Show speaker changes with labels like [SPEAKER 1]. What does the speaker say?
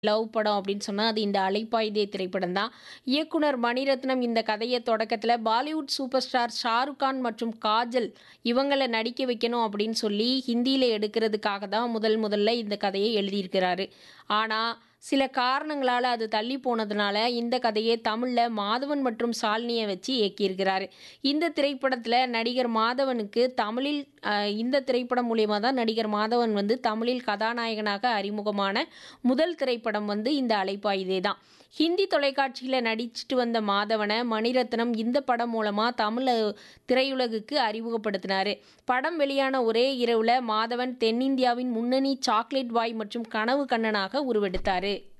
[SPEAKER 1] Love படம் அப்படின்னு சொன்னா, அது இந்த அலைப்பாயுதே திரைப்படம் தான். இயக்குனர் மணிரத்னம் இந்த கதைய தொடக்கத்தில பாலிவுட் சூப்பர் ஸ்டார் ஷாருக் கான் மற்றும் காஜல் இவங்கள நடிக்க வைக்கணும் அப்படின்னு சொல்லி ஹிந்தியில எடுக்கிறதுக்காக தான் முதல் முதல்ல இந்த கதைய எழுதியிருக்கிறாரு. ஆனா, சில காரணங்களால அது தள்ளி போனதுனால இந்த கதைய தமிழ்ல மாதவன் மற்றும் ஷாலினிய வச்சு இயக்கியிருக்கிறாரு. இந்த திரைப்படத்தில நடிகர் மாதவனுக்கு தமிழில் அ இந்த திரைப்படம் மூலியமா தான் நடிகர் மாதவன் வந்து தமிழில் கதாநாயகனாக அறிமுகமான முதல் திரைப்படம் வந்து இந்த அலைப்பாயுதே தான். ஹிந்தி தொலைக்காட்சியில நடிச்சுட்டு வந்த மாதவன மணிரத்னம் இந்த படம் மூலமா தமிழ திரையுலகுக்கு அறிமுகப்படுத்தினாரு. படம் வெளியான ஒரே இரவுல மாதவன் தென்னிந்தியாவின் முன்னணி சாக்லேட் பாய் மற்றும் கனவு கண்ணனாக உருவெடுத்தாரு.